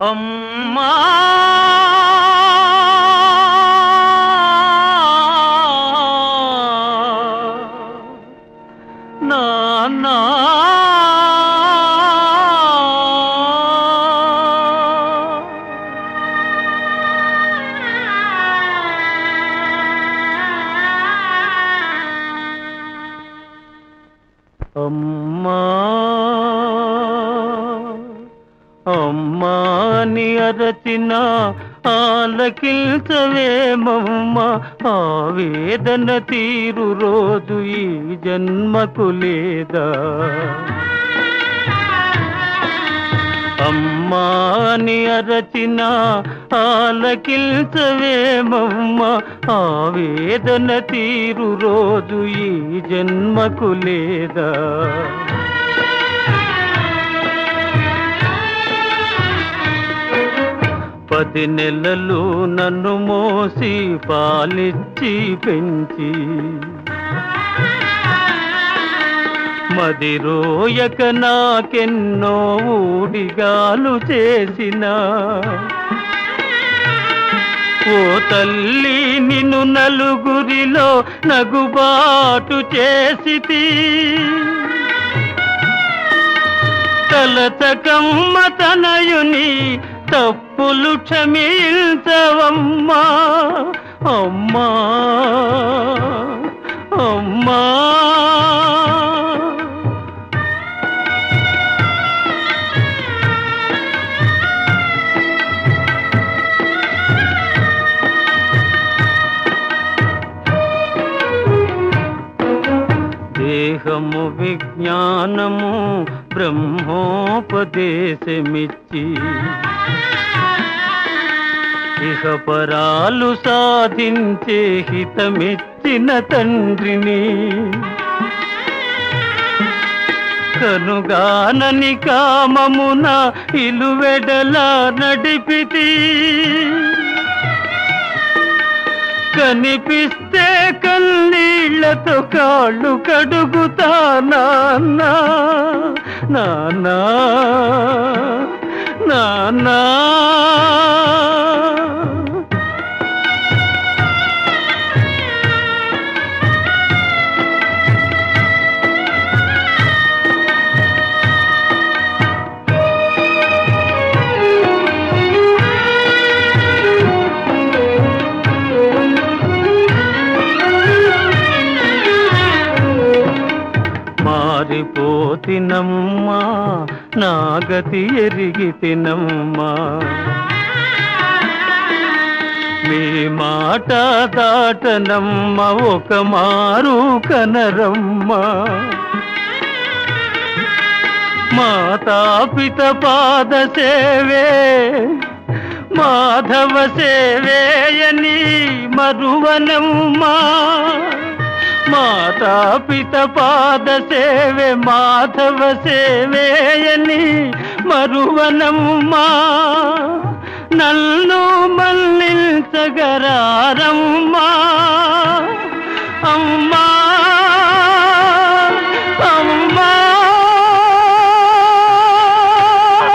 అమ్మా నాన్నా అమ్మా అమ్మాని అరచిన ఆలకిల్చవేమమ్మ ఆవేదన తీరు రోజు ఈ జన్మకు లేదా అమ్మాని అరచిన ఆలకిల్చవేమమ్మ ఆవేదన తీరు రోజు ఈ జన్మకు లేదా పది నెలలు నన్ను మోసి పాలిచ్చి పెంచి మది రోయక నాకెన్నో ఊడిగాలు చేసిన ఓ తల్లి నిన్ను నలుగురిలో నగుబాటు చేసితి తలచకమ్మ తనయుని తప్పులు క్షమించవమ్మా అమ్మా అమ్మా దేహము విజ్ఞానము బ్రహ్మోపదేశమిచ్చి ఇహ పరాలు సాధించే హితమెచ్చిన తండ్రిని కనుగానని కామమున ఇలువెడల నడిపితి కనిపిస్తే కన్నీళ్లతో కాళ్ళు కడుగుతా నాన్నా నాన్నా నాన్నా మారిపోతినమ్మా నా గతి ఎరిగి తినమ్మా మీ మాట దాటనమ్మ ఒక మారు కనరమ్మా మాతాపిత పాద సేవే మాధవ సేవేయని మరువనమ్మా మాతాపిత పాద సేవే మాధవ సేవేయని మరువనమ్మా నన్ను మల్లించగరారమ్మా